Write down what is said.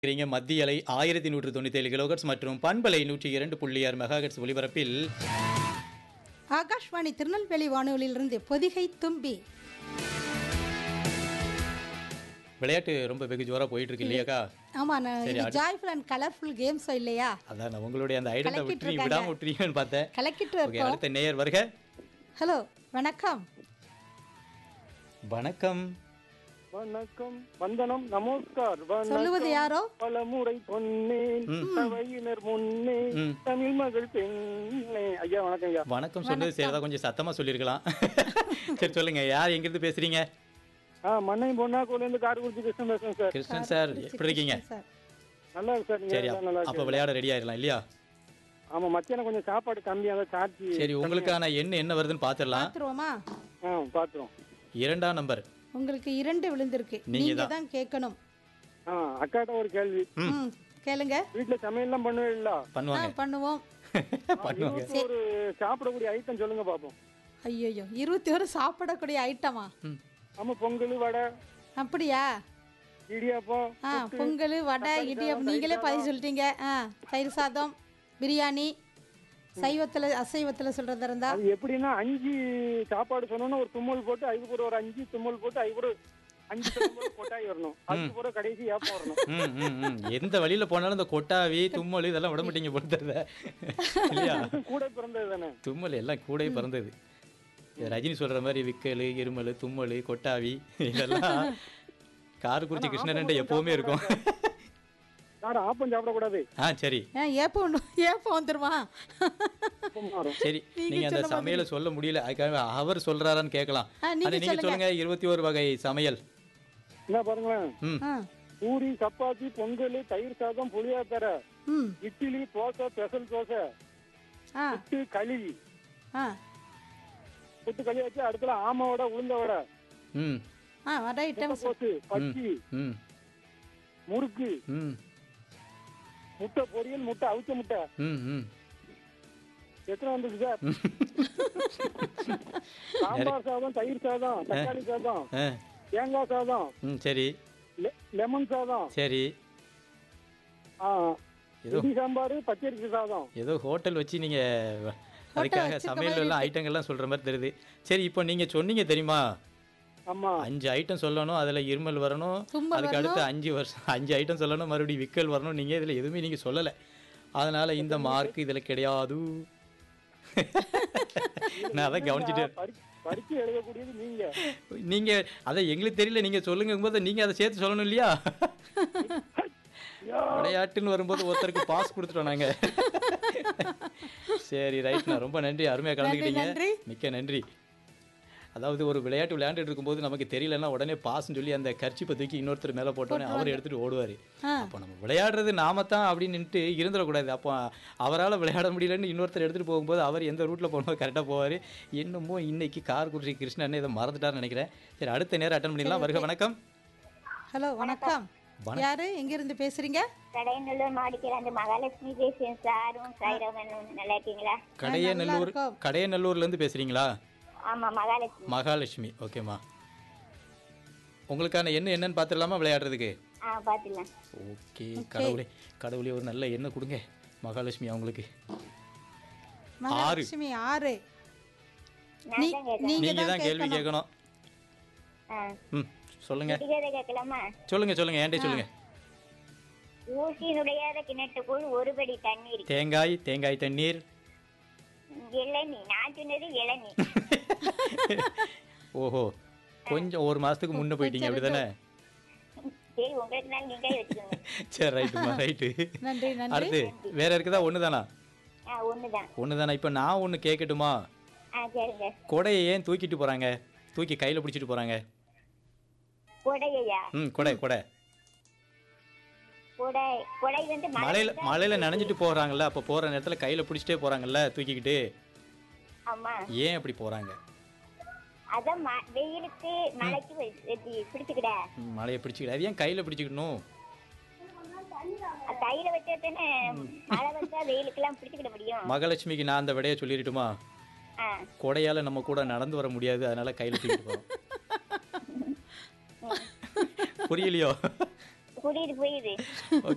இருக்கிறீங்க மத்திய அலை ஆயிரத்தி நூற்று தொண்ணூத்தி ஏழு கிலோகட்ஸ் மற்றும் பண்பலை நூற்றி இரண்டு புள்ளி ஆறு மெகாஹெட்ஸ் ஒலிபரப்பில் ஆகாஷ்வாணி திருநெல்வேலி வானொலியிலிருந்து பொதிகை தும்பி விளையாட்டு ரொம்ப வெகு ஜோரா போயிட்டு இருக்கு இல்லையாக்கா ஆமா நான் சரி, இது அடுத்து- ஜாய்ஃபுல் அண்ட் கலர்ஃபுல் கேம்ஸ் இல்லையா அதான் நான் உங்களுடைய அந்த ஐடென்டை கலக்கிட்டு விட்டு இருக்காங்க. விடாம விட்டுறீங்கன்னு பார்த்தேன் கலக்கிட்டு ஓகே இருக்கோம் அடுத்த நேயர் வருக ஹலோ வணக்கம் வணக்கம் வணக்கம் வந்தனம் நமஸ்கார் வணக்கம். சொல்லுவது யாரோ பலமுறை சொன்னேன் ம். சபையினர் முன்னே ம். தமிழ் மகள் பெண்ணே ஐயா வணக்கம் ஐயா வணக்கம் சொன்னது சரிதான் கொஞ்சம் சத்தமா சொல்லியிருக்கலாம் சரி சொல்லுங்க யார் எங்கிருந்து பேசுறீங்க ஆ மண்ணை பொன்னாக்கூர்ல இருந்து காரைக்குடி கிருஷ்ணன் பேசுறேன் சார் கிருஷ்ணன் சார் எப்படி இருக்கீங்க சார் நல்லா இருக்கு சார் நீங்க சரி எல்லாம் நல்லா அப்ப இருக்கு விளையாட ரெடி ஆயிடலாம் இல்லையா ஆமா மத்தியானம் கொஞ்சம் சாப்பாடு கம்மியா தான் சார்ஜ் சரி உங்களுக்கான எண் என்ன வருதுன்னு பாத்துடலாம் பார்த்துருவோமா ஆ பாத்துறோம் இரண்டாம் நம்பர் உங்களுக்கு இரண்டு விழுந்திருக்கு நீங்க நீங்க தான். தான் கேட்கணும் ஆ அக்காட்ட ஒரு கேள்வி ம் கேளுங்க வீட்டுல சமையல்லாம் பண்ணுவே இல்ல ஆ பண்ணுவாங்க பண்ணுவோம் பண்ணுவாங்க இருபத்தி ஒரு சாப்பிடக்கூடிய ஐட்டம் சொல்லுங்க பாப்போம் ஐயோ இருபத்தி ஒரு சாப்பிடக்கூடிய ஐட்டமா ம். ஆமா பொங்கல் வடை அப்படியா இடியாப்பம் ஆ பொங்கல் வடை தக்காளி இடியாப்பம் சாதம், நீங்களே தயிர் பதிவு சொல்லிட்டீங்க ஆ தயிர் சாதம் பிரியாணி சைவத்தில் அசைவத்தில் சொல்கிறதா இருந்தா அது எப்படின்னா அஞ்சு சாப்பாடு சொன்னோன்னா ஒரு தும்மல் போட்டு அதுக்கு ஒரு ஒரு அஞ்சு தும்மல் போட்டு அதுக்கு ஒரு அஞ்சு தும்மல் கொட்டாய் வரணும் அதுக்கு ஒரு கடைசி ஏப்பம் வரணும் ம், ம், ம். எந்த வழியில போனாலும் இந்த கொட்டாவி தும்மல் இதெல்லாம் விட மாட்டீங்க பொறுத்தத இல்லையா கூட பிறந்தது தானே தும்மல் எல்லாம் கூடவே பிறந்தது இது ரஜினி சொல்ற மாதிரி விக்கல் இருமல் தும்மல் கொட்டாவி இதெல்லாம் காரக்குறிச்சி கிருஷ்ணன் எப்பவுமே இருக்கும் சார் ஆப்பம் சாப்பிடக்கூடாது ஆ சரி ஆ ஏப்பம் ஒண்ணு- ஏப்பம் வந்துருமா ஆப்பம் மாறும் சரி நீங்க அந்த சமையலை சொல்ல முடியல அதுக்காக அவர் சொல்றாரான்னு கேட்கலாம் ஆ, நீங்க அது நீங்க சொல்லுங்க இருபத்தி ஒரு வகை சமையல் என்ன பாருங்களேன் ம் ஆ பூரி சப்பாத்தி பொங்கல் தயிர் சாதம் புளியாத்தரை ம் இட்லி தோசை ஸ்பெஷல் தோசை ஆ புட்டு களி ஆ புட்டு களி வச்சு அடுத்துல ஆமை வடை உளுந்த வடை ம் ஆ வர ஐட்டம் போட்டு பச்சி ம் முறுக்கு ம் முட்டை பொரியல் முட்டை அவிச்ச முட்டை ம் ம் எத்தனை வந்துருக்கு சார் சாம்பார் சாதம் தயிர் சாதம் தக்காளி சாதம் ஆ தேங்காய் சாதம் ம் சரி லெ- லெமன் சாதம் சரி ஆ, ஏதோ இட்லி சாம்பார் பச்சரிசி சாதம் ஏதோ ஹோட்டல் வச்சு நீங்க அதுக்காக வச்சிருக்க சமையல் மாதிரி எல்லாம் ஐட்டங்கள்லாம் சொல்ற மாதிரி தெரியுது சரி இப்போ நீங்க சொன்னீங்க தெரியுமா ஆமா அஞ்சு ஐட்டம் சொல்லணும் அதுல இருமல் வரணும் தும்மல் அதுக்கு அடுத்து அஞ்சு வருஷம் அஞ்சு ஐட்டம் சொல்லணும் மறுபடியும் விக்கல் வரணும் நீங்க இதுல எதுவுமே நீங்க சொல்லல அதனால இந்த மார்க் இதுல கிடையாது நான் அதான் கவனிச்சுட்டேன் பரி- பரீட்சை எழுதக்கூடியது நீங்க நீங்க அதை எங்களுக்கு தெரியல நீங்க சொல்லுங்கும் போது நீங்க அதை சேர்த்து சொல்லணும் இல்லையா விளையாட்டுன்னு வரும்போது ஒருத்தருக்கு பாஸ் கொடுத்துட்டோம் நாங்க சரி ரைட்ண்ணா ரொம்ப நன்றி அருமையா கலந்துக்கிட்டீங்க நன்றி. மிக்க நன்றி அதாவது ஒரு விளையாட்டு விளையாண்டுட்டு இருக்கும்போது நமக்கு தெரியலன்னா உடனே பாஸ்ன்னு சொல்லி அந்த கர்ச்சிப்பை தூக்கி இன்னொருத்தர் மேல போட்டோன்னே அவர் எடுத்துட்டு ஓடுவாரு ஆ அப்போ நம்ம விளையாடுறது நாம தான் அப்படின்னுட்டு இருந்துடக்கூடாது அப்போ அவரால் விளையாட முடியலன்னு இன்னொருத்தர் எடுத்துகிட்டு போகும்போது அவர் எந்த ரூட்டில் போகணும் கரெக்டாக போவார் என்னமோ இன்னைக்கு கார்குறிச்சி கிருஷ்ணன் இதை மறந்துட்டார்னு நினைக்கிறேன் சரி அடுத்த நேரம் அட்டன் பண்ணிடலாம் வருக வணக்கம் ஹலோ வணக்கம் யாரு எங்கிருந்து பேசுறீங்க கடையநல்லூர் மாடிக்கிற அந்த மகாலட்சுமி பேசுறேன் சாரும் சாய்ராமனும் நல்லா இருக்கீங்களா கடையநல்லூர் இருக்கோம். கடையநல்லூர்லேருந்து பேசுகிறீங்களா ஆமா மகாலட்சுமி மகாலட்சுமி ஓகேம்மா உங்களுக்கான எண்ணம் என்னன்னு பார்த்துடலாமா விளையாடுறதுக்கு ஆ பாத்துலாம் ஓகே கடவுளே கடவுளே ஒரு நல்ல எண்ணெய் கொடுங்க மகாலட்சுமி அவங்களுக்கு மகாலட்சுமி ஆறு நான் நீ- தான் கேட்கறேன் நீங்க நீங்கள் தான் தான் கேள்வி கேட்கணும் கேட்கணும் ஆ. ம் சொல்லுங்க விடுகதை கேட்கலாமா சொல்லுங்க சொல்லுங்க ஏன்டே சொல்லுங்க ஊசியினுடையாத கிணற்றுக்குள் ஒருபடி தண்ணீர் தேங்காய் தேங்காய் தண்ணீர் இளநீ நான் சொன்னது இளநீ ஓஹோ கொஞ்சம் ஒரு மாசத்துக்கு முன்ன போயிட்டீங்க அப்படிதானே சரி உங்களுக்கு நான் நீங்க வச்சுக்கோங்க சரி ரைட்டுமா ரைட்டு நன்றி நன்றி அடுத்து வேற இருக்குதா ஒன்று தானா ஆ ஒண்ணுதான் ஒன்று தானா இப்போ நான் ஒன்று கேட்கட்டுமா ஆ சரிங்க கொடையை ஏன் தூக்கிட்டு போகிறாங்க தூக்கி கையில் பிடிச்சிட்டு போகிறாங்க கொடையா ம் கொடை கொடை கொடை கொடை வந்து மழை மழையில் வந்தா- மழையில் நனைஞ்சிட்டு போகிறாங்கல்ல அப்போ போகிற நேரத்தில் கையில் பிடிச்சிட்டே போகிறாங்கல்ல தூக்கிக்கிட்டு ஆமா ஏன் அப்படி போகிறாங்க அதான் ம- வெயிலுக்கு மழைக்கு பிடிச்சுக்கிட மழையை பிடிச்சிக்கிட்டு அது ஏன் கையில் பிடிச்சிக்கணும் கையில வச்சா தானே மழை வந்தா வெயிலுக்கெல்லாம் பிடிச்சுக்கிட முடியும் மகாலட்சுமிக்கு நான் அந்த விடையை சொல்லிடட்டுமா ஆ கொடையால் நம்ம கூட நடந்து வர முடியாது அதனால கையில் தூக்கிட்டு போகிறோம் புரியலையோ புரியுது புரியுது